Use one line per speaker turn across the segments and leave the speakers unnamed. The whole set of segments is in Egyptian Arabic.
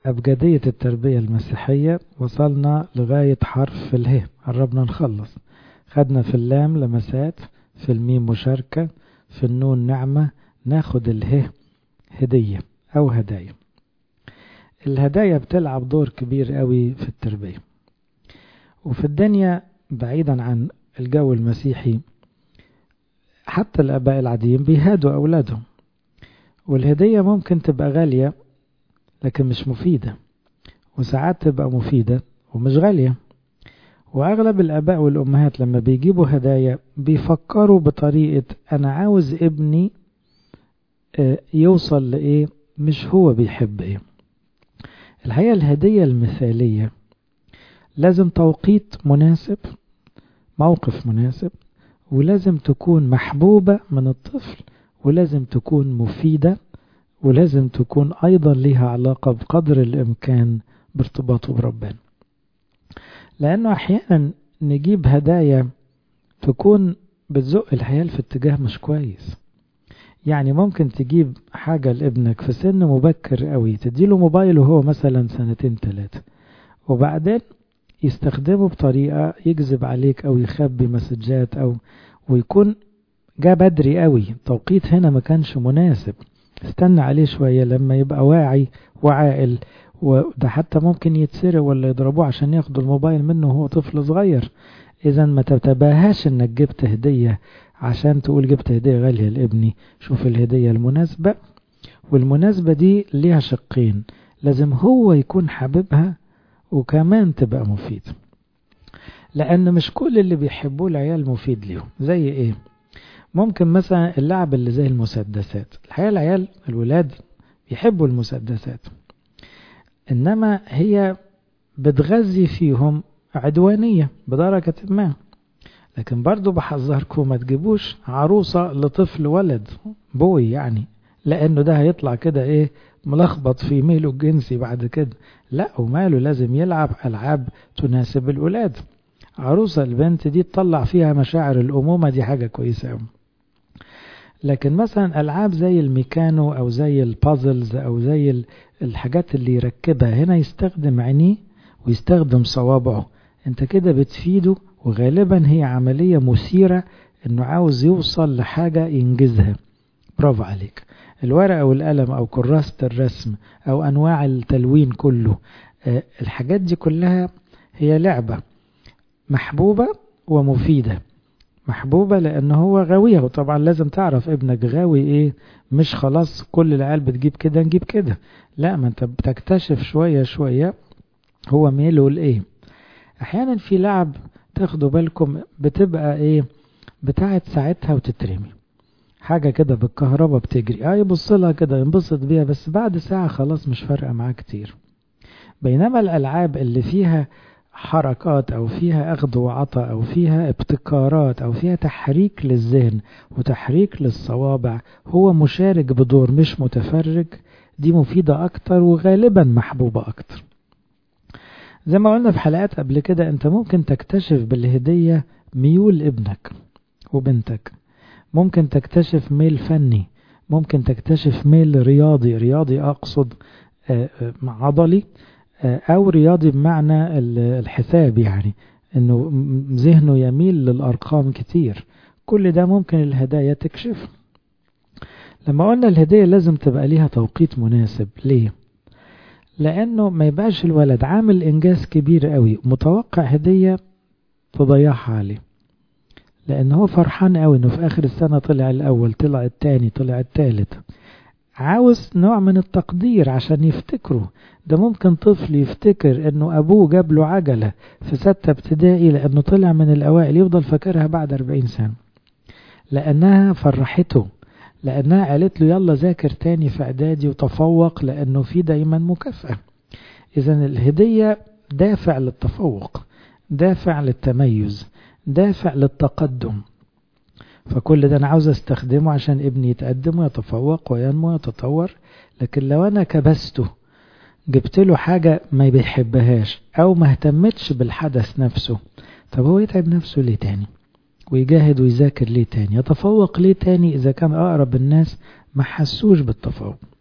أبجدية التربية المسيحية وصلنا لغاية حرف اله قربنا نخلص خدنا في اللام لمسات في الميم مشاركة في النون نعمة ناخد اله هدية أو هدايا الهدايا بتلعب دور كبير قوي في التربية وفي الدنيا بعيدا عن الجو المسيحي حتى الآباء العاديين بيهادوا أولادهم والهدية ممكن تبقى غالية لكن مش مفيدة وساعات تبقى مفيدة ومش غالية وأغلب الآباء والأمهات لما بيجيبوا هدايا بيفكروا بطريقة أنا عاوز ابني يوصل لإيه مش هو بيحب إيه الحقيقة الهدية المثالية لازم توقيت مناسب موقف مناسب ولازم تكون محبوبة من الطفل ولازم تكون مفيدة ولازم تكون أيضا لها علاقة بقدر الإمكان بارتباطه بربنا لأنه أحيانا نجيب هدايا تكون بتزق الحياة في اتجاه مش كويس يعني ممكن تجيب حاجة لابنك في سن مبكر قوي تديله موبايل وهو مثلا سنتين ثلاثة وبعدين يستخدمه بطريقة يجذب عليك أو يخبي مسجات أو ويكون جا بدري قوي توقيت هنا ما كانش مناسب استنى عليه شوية لما يبقى واعي وعاقل وده حتى ممكن يتسرق ولا يضربوه عشان ياخدوا الموبايل منه وهو طفل صغير اذا ما تتباهاش انك جبت هدية عشان تقول جبت هدية غالية لابني شوف الهدية المناسبة والمناسبة دي ليها شقين لازم هو يكون حاببها وكمان تبقى مفيد لان مش كل اللي بيحبوه العيال مفيد ليهم زي ايه ممكن مثلا اللعب اللي زي المسدسات الحقيقة العيال الولاد بيحبوا المسدسات إنما هي بتغذي فيهم عدوانية بدرجة ما لكن برضو بحذركم ما تجيبوش عروسة لطفل ولد بوي يعني لأنه ده هيطلع كده إيه ملخبط في ميله الجنسي بعد كده لا وماله لازم يلعب ألعاب تناسب الولاد عروسة البنت دي تطلع فيها مشاعر الأمومة دي حاجة كويسة أوي لكن مثلا ألعاب زي الميكانو أو زي البازلز أو زي الحاجات اللي يركبها هنا يستخدم عينيه ويستخدم صوابعه انت كده بتفيده وغالبا هي عملية مثيرة انه عاوز يوصل لحاجة ينجزها برافو عليك الورقة والقلم او كراسة الرسم او انواع التلوين كله الحاجات دي كلها هي لعبة محبوبة ومفيدة محبوبة لأن هو غاوية وطبعا لازم تعرف ابنك غاوي ايه مش خلاص كل العيال بتجيب كده نجيب كده لا ما انت بتكتشف شوية شوية هو ميله لايه احيانا في لعب تاخدوا بالكم بتبقى ايه بتاعت ساعتها وتترمي حاجة كده بالكهرباء بتجري اه يبص لها كده ينبسط بيها بس بعد ساعة خلاص مش فارقة معاه كتير بينما الألعاب اللي فيها حركات أو فيها أخذ وعطاء أو فيها ابتكارات أو فيها تحريك للذهن وتحريك للصوابع هو مشارك بدور مش متفرج دي مفيدة أكتر وغالبا محبوبة أكتر زي ما قلنا في حلقات قبل كده أنت ممكن تكتشف بالهدية ميول ابنك وبنتك ممكن تكتشف ميل فني ممكن تكتشف ميل رياضي رياضي أقصد عضلي أو رياضي بمعنى الحساب يعني أنه ذهنه يميل للأرقام كتير كل ده ممكن الهدايا تكشف لما قلنا الهدية لازم تبقى ليها توقيت مناسب ليه؟ لأنه ما يبقاش الولد عامل إنجاز كبير قوي متوقع هدية تضيعها عليه لأن هو فرحان قوي أنه في آخر السنة طلع الأول طلع التاني طلع التالت عاوز نوع من التقدير عشان يفتكره ده ممكن طفل يفتكر انه ابوه جاب له عجلة في ستة ابتدائي لانه طلع من الاوائل يفضل فاكرها بعد اربعين سنة لانها فرحته لانها قالت له يلا ذاكر تاني في اعدادي وتفوق لانه في دايما مكافأة اذا الهدية دافع للتفوق دافع للتميز دافع للتقدم فكل ده انا عاوز استخدمه عشان ابني يتقدم ويتفوق وينمو ويتطور لكن لو انا كبسته جبت له حاجة ما بيحبهاش او ما اهتمتش بالحدث نفسه طب هو يتعب نفسه ليه تاني ويجاهد ويذاكر ليه تاني يتفوق ليه تاني اذا كان اقرب الناس ما حسوش بالتفوق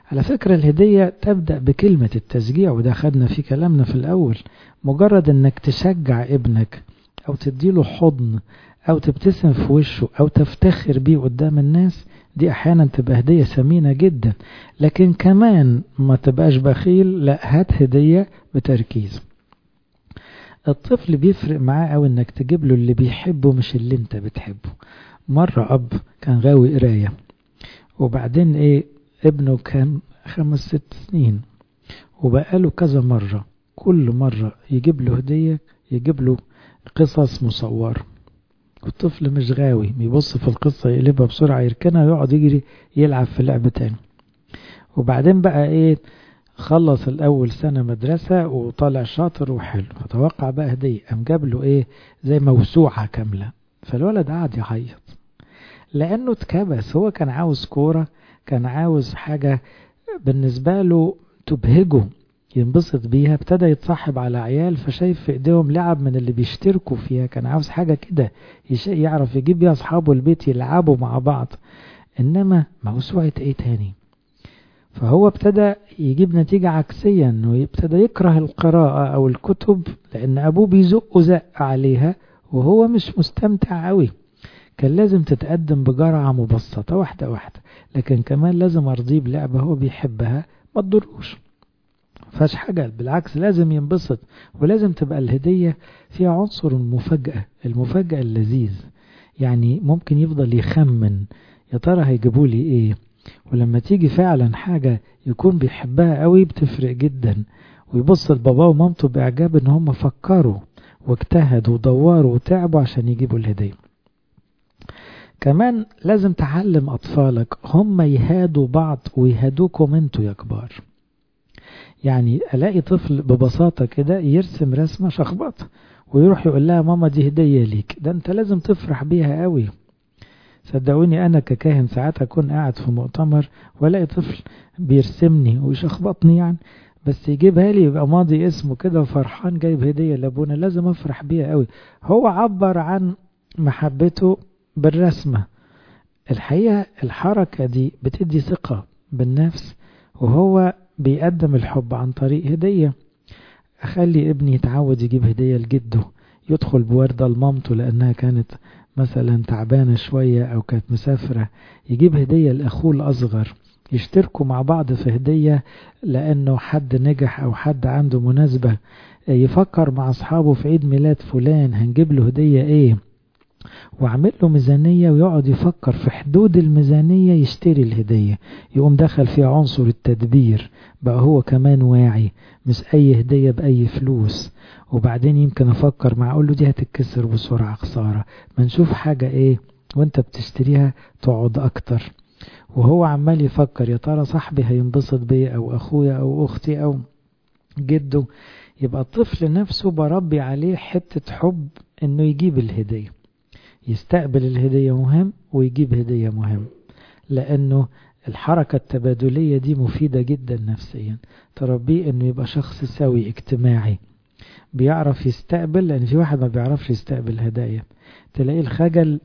على فكرة الهدية تبدأ بكلمة التشجيع وده خدنا في كلامنا في الأول مجرد انك تشجع ابنك او تديله حضن او تبتسم في وشه او تفتخر بيه قدام الناس دي احيانا تبقى هدية ثمينة جدا لكن كمان ما تبقاش بخيل لا هات هدية بتركيز الطفل بيفرق معاه او انك تجيب له اللي بيحبه مش اللي انت بتحبه مرة اب كان غاوي قراية وبعدين ايه ابنه كان خمس ست سنين وبقاله كذا مرة كل مرة يجيب له هدية يجيب له قصص مصورة الطفل مش غاوي بيبص في القصة يقلبها بسرعة يركنها ويقعد يجري يلعب في لعبة تاني وبعدين بقى ايه خلص الأول سنة مدرسة وطالع شاطر وحلو فتوقع بقى هدية قام جاب له ايه زي موسوعة كاملة فالولد قعد يعيط لأنه اتكبس هو كان عاوز كورة كان عاوز حاجة بالنسبة له تبهجه ينبسط بيها ابتدى يتصاحب على عيال فشايف في ايديهم لعب من اللي بيشتركوا فيها كان عاوز حاجة كده يعرف يجيب بيها اصحابه البيت يلعبوا مع بعض انما موسوعة ايه تاني فهو ابتدى يجيب نتيجة عكسية انه ابتدى يكره القراءة او الكتب لان ابوه بيزق زق عليها وهو مش مستمتع قوي كان لازم تتقدم بجرعة مبسطة واحدة واحدة لكن كمان لازم ارضيه بلعبة هو بيحبها ما تضروش فاش حاجة بالعكس لازم ينبسط ولازم تبقى الهدية فيها عنصر المفاجأة المفاجأة اللذيذ يعني ممكن يفضل يخمن يا ترى هيجيبوا لي ايه ولما تيجي فعلا حاجة يكون بيحبها قوي بتفرق جدا ويبص لباباه ومامته بإعجاب ان هم فكروا واجتهدوا ودوروا وتعبوا عشان يجيبوا الهدية كمان لازم تعلم أطفالك هم يهادوا بعض ويهادوكم انتوا يا كبار يعني ألاقي طفل ببساطة كده يرسم رسمة شخبط ويروح يقول لها ماما دي هدية ليك ده انت لازم تفرح بيها قوي صدقوني أنا ككاهن ساعات أكون قاعد في مؤتمر ولاقي طفل بيرسمني ويشخبطني يعني بس يجيبها لي يبقى ماضي اسمه كده وفرحان جايب هدية لأبونا لازم أفرح بيها قوي هو عبر عن محبته بالرسمة الحقيقة الحركة دي بتدي ثقة بالنفس وهو بيقدم الحب عن طريق هدية أخلي ابني يتعود يجيب هدية لجده يدخل بوردة لمامته لأنها كانت مثلا تعبانة شوية أو كانت مسافرة يجيب هدية لأخوه الأصغر يشتركوا مع بعض في هدية لأنه حد نجح أو حد عنده مناسبة يفكر مع أصحابه في عيد ميلاد فلان هنجيب له هدية إيه وعمل له ميزانية ويقعد يفكر في حدود الميزانية يشتري الهدية يقوم دخل فيها عنصر التدبير بقى هو كمان واعي مش أي هدية بأي فلوس وبعدين يمكن أفكر مع أقول له دي هتتكسر بسرعة خسارة ما نشوف حاجة إيه وانت بتشتريها تقعد أكتر وهو عمال يفكر يا ترى صاحبي هينبسط بيا أو أخويا أو أختي أو جده يبقى الطفل نفسه بربي عليه حتة حب إنه يجيب الهدية يستقبل الهدية مهم ويجيب هدية مهم لأنه الحركة التبادلية دي مفيدة جدا نفسيا تربيه أنه يبقى شخص سوي اجتماعي بيعرف يستقبل لأن في واحد ما بيعرفش يستقبل هدايا تلاقيه الخجل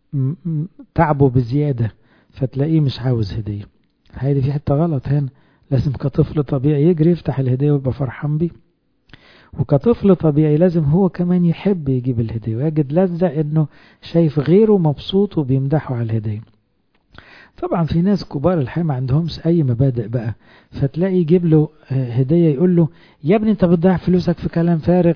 تعبه بزيادة فتلاقيه مش عاوز هدية هيدي في حتة غلط هنا لازم كطفل طبيعي يجري يفتح الهدية ويبقى فرحان بيه وكطفل طبيعي لازم هو كمان يحب يجيب الهدية ويجد لذة انه شايف غيره مبسوط وبيمدحه على الهدية طبعا في ناس كبار الحقيقة ما عندهمش اي مبادئ بقى فتلاقي يجيب له هدية يقول له يا ابني انت بتضيع فلوسك في كلام فارغ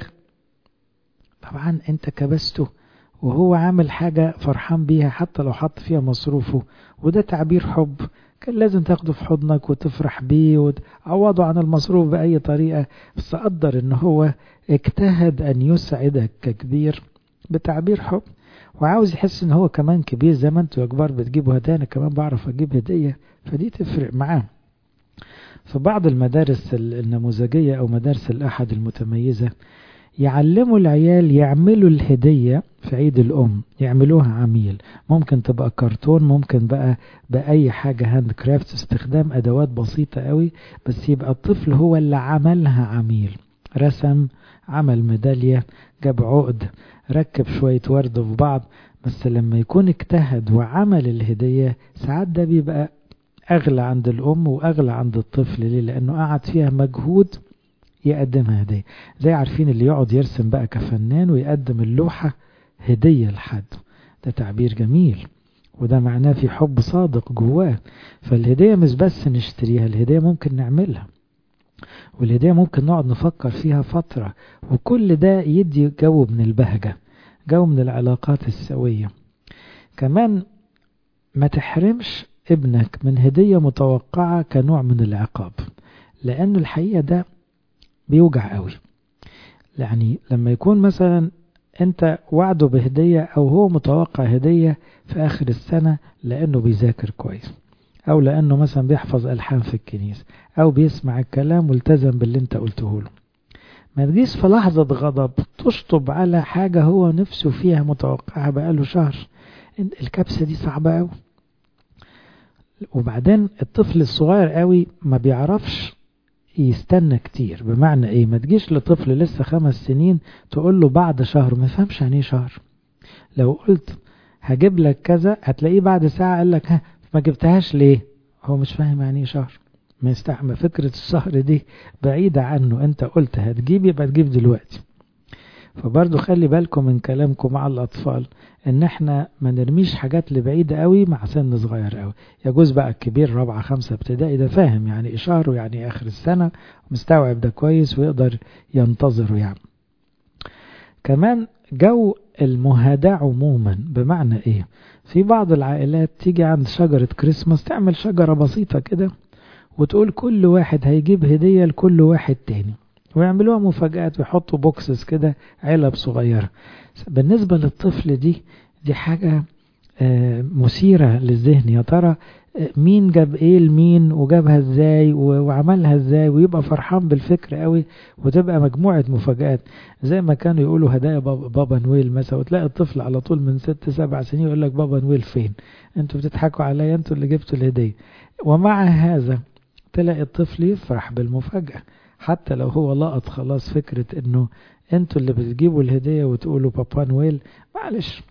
طبعا انت كبسته وهو عامل حاجة فرحان بيها حتى لو حط فيها مصروفه وده تعبير حب كان لازم تاخده في حضنك وتفرح بيه وتعوضه عن المصروف بأي طريقة بس قدر ان هو اجتهد ان يسعدك ككبير بتعبير حب وعاوز يحس ان هو كمان كبير زي ما انتوا يا كبار بتجيبوا هدايا انا كمان بعرف اجيب هدية فدي تفرق معاه في بعض المدارس النموذجية او مدارس الاحد المتميزة يعلموا العيال يعملوا الهدية في عيد الأم يعملوها عميل ممكن تبقى كرتون ممكن بقى بأي حاجة هاند كرافت استخدام أدوات بسيطة قوي بس يبقى الطفل هو اللي عملها عميل رسم عمل ميدالية جاب عقد ركب شوية ورد في بعض بس لما يكون اجتهد وعمل الهدية ساعات ده بيبقى أغلى عند الأم وأغلى عند الطفل ليه لأنه قعد فيها مجهود يقدمها هدية زي عارفين اللي يقعد يرسم بقى كفنان ويقدم اللوحة هدية لحد ده تعبير جميل وده معناه في حب صادق جواه فالهدية مش بس نشتريها الهدية ممكن نعملها والهدية ممكن نقعد نفكر فيها فترة وكل ده يدي جو من البهجة جو من العلاقات السوية كمان ما تحرمش ابنك من هدية متوقعة كنوع من العقاب لأنه الحقيقة ده بيوجع قوي يعني لما يكون مثلا انت وعده بهدية او هو متوقع هدية في اخر السنة لانه بيذاكر كويس او لانه مثلا بيحفظ الحان في الكنيسة او بيسمع الكلام والتزم باللي انت قلته له ما تجيش في لحظة غضب تشطب على حاجة هو نفسه فيها متوقعها بقاله شهر الكبسة دي صعبة قوي وبعدين الطفل الصغير قوي ما بيعرفش يستنى كتير بمعنى ايه ما تجيش لطفل لسه خمس سنين تقول له بعد شهر ما فهمش يعني ايه شهر لو قلت هجيب لك كذا هتلاقيه بعد ساعة قال لك ها ما جبتهاش ليه هو مش فاهم يعني ايه شهر ما يستحمل فكرة الشهر دي بعيدة عنه انت قلت هتجيب يبقى تجيب دلوقتي فبرضو خلي بالكم من كلامكم مع الأطفال ان احنا ما نرميش حاجات لبعيدة قوي مع سن صغير قوي يجوز بقى الكبير رابعة خمسة ابتدائي ده فاهم يعني ايه شهر ويعني اخر السنة مستوعب ده كويس ويقدر ينتظره يعني كمان جو المهاداة عموما بمعنى ايه في بعض العائلات تيجي عند شجرة كريسماس تعمل شجرة بسيطة كده وتقول كل واحد هيجيب هدية لكل واحد تاني ويعملوها مفاجآت ويحطوا بوكسز كده علب صغيرة بالنسبة للطفل دي دي حاجة مثيرة للذهن يا ترى مين جاب ايه لمين وجابها ازاي وعملها ازاي ويبقى فرحان بالفكر قوي وتبقى مجموعة مفاجآت زي ما كانوا يقولوا هدايا بابا نويل مثلا وتلاقي الطفل على طول من ست سبع سنين يقول لك بابا نويل فين انتوا بتضحكوا عليا انتوا اللي جبتوا الهدية ومع هذا تلاقي الطفل يفرح بالمفاجأة حتى لو هو لقط خلاص فكرة انه انتوا اللي بتجيبوا الهدية وتقولوا بابا نويل معلش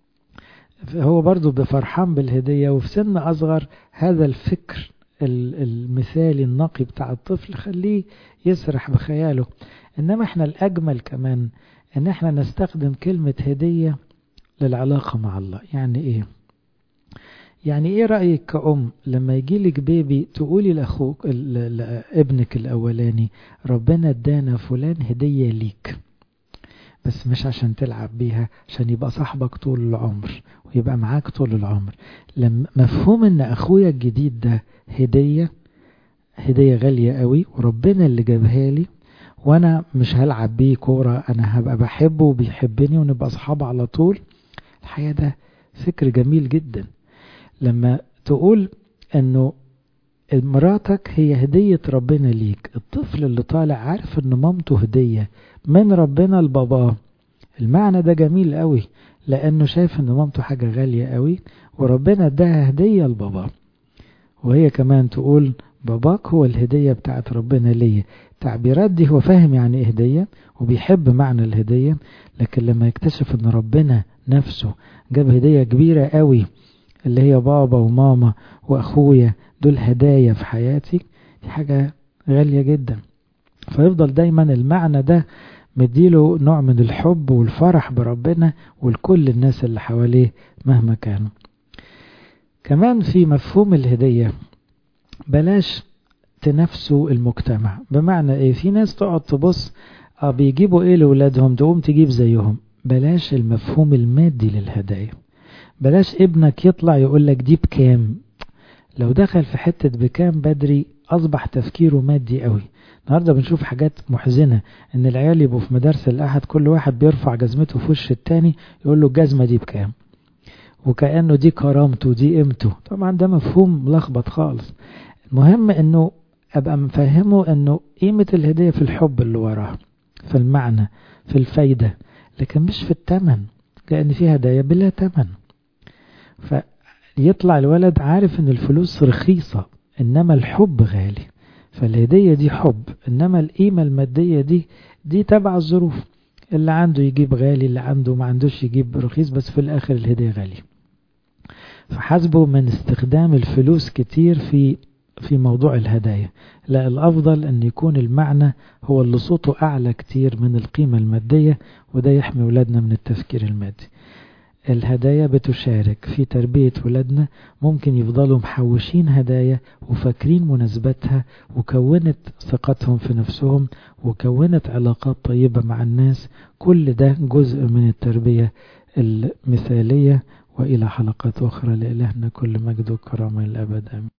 هو برضو بفرحان بالهدية وفي سن أصغر هذا الفكر المثالي النقي بتاع الطفل خليه يسرح بخياله إنما احنا الأجمل كمان إن احنا نستخدم كلمة هدية للعلاقة مع الله يعني إيه يعني ايه رأيك كأم لما يجيلك بيبي تقولي لأخوك لابنك الأولاني ربنا ادانا فلان هدية ليك بس مش عشان تلعب بيها عشان يبقى صاحبك طول العمر ويبقى معاك طول العمر لما مفهوم ان اخويا الجديد ده هدية هدية غالية قوي وربنا اللي جابها لي وانا مش هلعب بيه كورة انا هبقى بحبه وبيحبني ونبقى اصحاب على طول الحقيقة ده فكر جميل جدا لما تقول انه مراتك هي هدية ربنا ليك الطفل اللي طالع عارف ان مامته هدية من ربنا لباباه المعنى ده جميل قوي لانه شايف ان مامته حاجة غالية قوي وربنا اداها هدية لباباه وهي كمان تقول باباك هو الهدية بتاعت ربنا ليا التعبيرات دي هو فاهم يعني ايه هدية وبيحب معنى الهدية لكن لما يكتشف ان ربنا نفسه جاب هدية كبيرة قوي اللي هي بابا وماما واخويا دول هدايا في حياتي دي حاجة غالية جدا فيفضل دايما المعنى ده مديله نوع من الحب والفرح بربنا ولكل الناس اللي حواليه مهما كانوا كمان في مفهوم الهدية بلاش تنافسوا المجتمع بمعنى ايه في ناس تقعد تبص اه بيجيبوا ايه لولادهم تقوم تجيب زيهم بلاش المفهوم المادي للهدايا بلاش ابنك يطلع يقول لك دي بكام لو دخل في حتة بكام بدري أصبح تفكيره مادي قوي النهاردة بنشوف حاجات محزنة ان العيال يبقوا في مدارس الأحد كل واحد بيرفع جزمته في وش التاني يقول له الجزمة دي بكام وكأنه دي كرامته دي قيمته طبعا ده مفهوم ملخبط خالص المهم انه ابقى مفهمه انه قيمة الهدية في الحب اللي وراها في المعنى في الفايدة لكن مش في التمن لان في هدايا بلا تمن فيطلع الولد عارف ان الفلوس رخيصة انما الحب غالي فالهدية دي حب انما القيمة المادية دي دي تبع الظروف اللي عنده يجيب غالي اللي عنده ما عندوش يجيب رخيص بس في الاخر الهدية غالية فحاسبوا من استخدام الفلوس كتير في في موضوع الهدايا لا الأفضل أن يكون المعنى هو اللي صوته أعلى كتير من القيمة المادية وده يحمي ولادنا من التفكير المادي الهدايا بتشارك في تربية ولادنا ممكن يفضلوا محوشين هدايا وفاكرين مناسبتها وكونت ثقتهم في نفسهم وكونت علاقات طيبة مع الناس كل ده جزء من التربية المثالية وإلى حلقات أخرى لإلهنا كل مجد وكرامة للأبد آمين